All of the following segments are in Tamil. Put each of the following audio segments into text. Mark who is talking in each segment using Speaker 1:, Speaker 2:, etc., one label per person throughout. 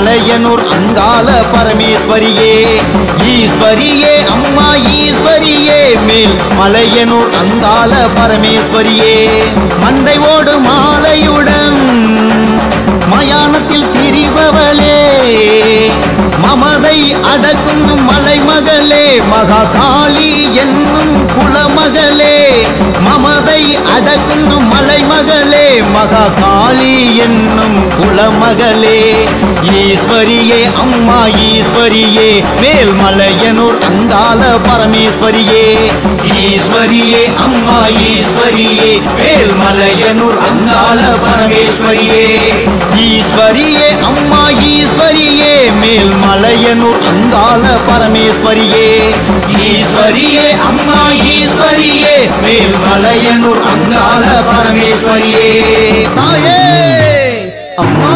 Speaker 1: மலையனூர் அங்கால பரமேஸ்வரியே ஈஸ்வரியே அம்மா ஈஸ்வரியே மேல் மலையனூர் அங்கால பரமேஸ்வரியே மண்டை ஓடு மாலையுடன் மயானத்தில் திரிபவளே மமதை அடக்கும் மலைமகளே மகா காளி என்னும் குலமகளே மமதை அடக்கும் மலைமகளே மகா காளி என்னும் குலமகளே ஈஸ்வரியே அம்மா ஈஸ்வரியே மேல்மலையனூர் அங்கால பரமேஸ்வரியே ஈஸ்வரியே அம்மா ஈஸ்வரியே மேல்மலையனூர் அங்கால பரமேஸ்வரியே ஈஸ்வரியே அம்மா ஈஸ்வரியே மேல்மலையனூர் அங்கால பரமேஸ்வரியே ஈஸ்வரியே அம்மா ஈஸ்வரியே மேல்மலையனூர் அங்கால பரமேஸ்வரியே தாயே அம்மா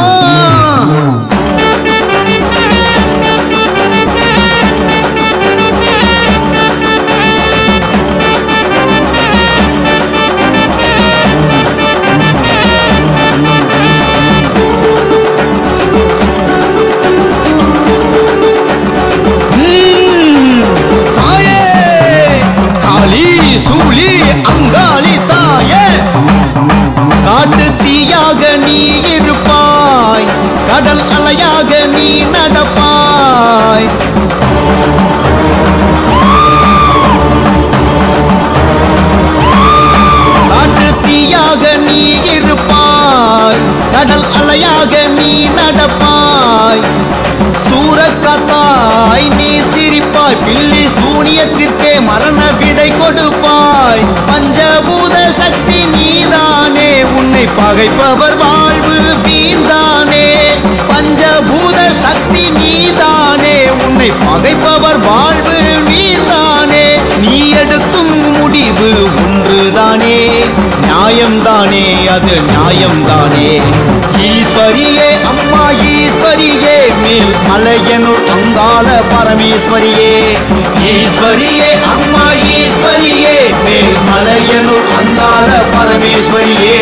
Speaker 1: ம், தாயே காளி சூளி அங்காளி தாயே காட்டு தீயாக நீ இருப்பாய் கடல் அலையாக நீ நடப்பாய் காட்டு தீயாக நீ இருப்பாய் கடல் அலையாக நீ நடப்பாய் சூரக்கத்தாய் நீ சிரிப்பாய் பில்லி சூனியத்திற்கே மரண விடை கொடுப்பாய் பஞ்சபூத சக்தி நீதானே உன்னை பகைப்பவர் வாழ்வு வீண்தானே பஞ்சபூத சக்தி நீதானே உன்னை பகைப்பவர் வாழ்வு வீண்தானே நீ எடுக்கும் முடிவு ஒன்றுதானே நியாயம்தானே அது நியாயம்தானே ஈஸ்வரியே அம்மா ஈஸ்வரியே மேல் மலையனூர் அங்கால பரமேஸ்வரியே ஈஸ்வரியே அம்மா ஈஸ்வரியே மேல் மலையனூர் அங்கால பரமேஸ்வரியே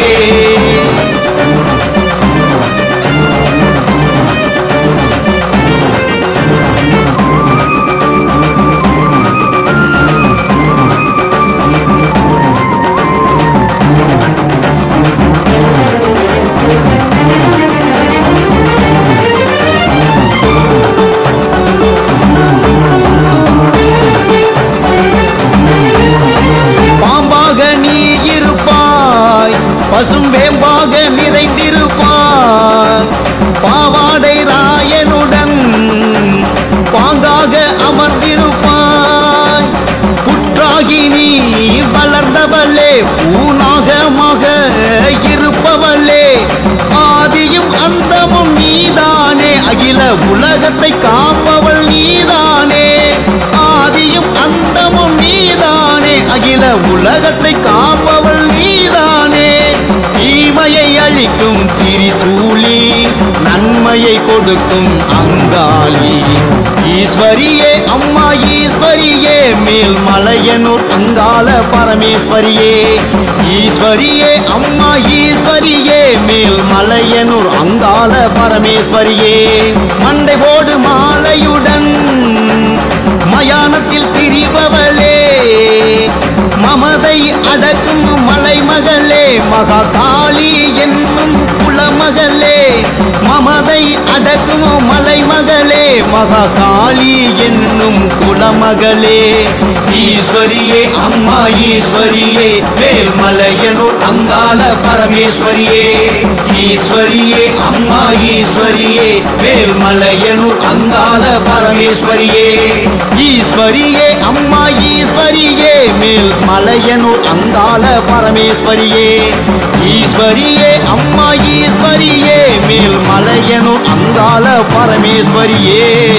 Speaker 1: பாம்பாக நீ இருப்பாய் பசும் வேம்பாக நிறைந்திருப்பாய் பாவாடை ராயனுடன் பாங்காக அமர்ந்திருப்பாய் புற்றாகி நீ வளர்ந்தவளே பூனாகமாக இருப்பவளே ஆதியும் அந்தமும் நீதானே அகில உலகத்தை காப்பவள் நீதானே ஆதியும் அந்தமும் நீதானே அகில உலகத்தை காப்பவள் நீதானே தீமையை அழிக்கும் திரிசூலி நன்மையை கொடுக்கும் அங்காளி ஈஸ்வரியே அம்மா ஈஸ்வரியே மேல் மலையனூர் அங்கால பரமேஸ்வரியே ஈஸ்வரியே அம்மா ஈஸ்வரியே மேல் மலையனூர் அங்கால பரமேஸ்வரியே மண்டை போடு மாலையுடன் மயானத்தில் திரிபவளே மமதை அடக்கும் மலைமகளே மகா காளி என்னும் குலமகளே மமதை அடக்கும் மலைமகளே மகா காளி என்னும் குலமகளே ஈஸ்வரியே அம்மா ஈஸ்வரியே மேல்மலையனூர் அங்கால பரமேஸ்வரியே ஈஸ்வரியே அம்மா ஈஸ்வரியே மேல்மலையனூர் அங்கால பரமேஸ்வரியே ஈஸ்வரியே அம்மா ஈஸ்வரியே மேல் மலையனூர் அங்கால பரமேஸ்வரியே ஈஸ்வரியே அம்மா ஈஸ்வரியே மேல் மலையனூர் அங்கால பரமேஸ்வரியே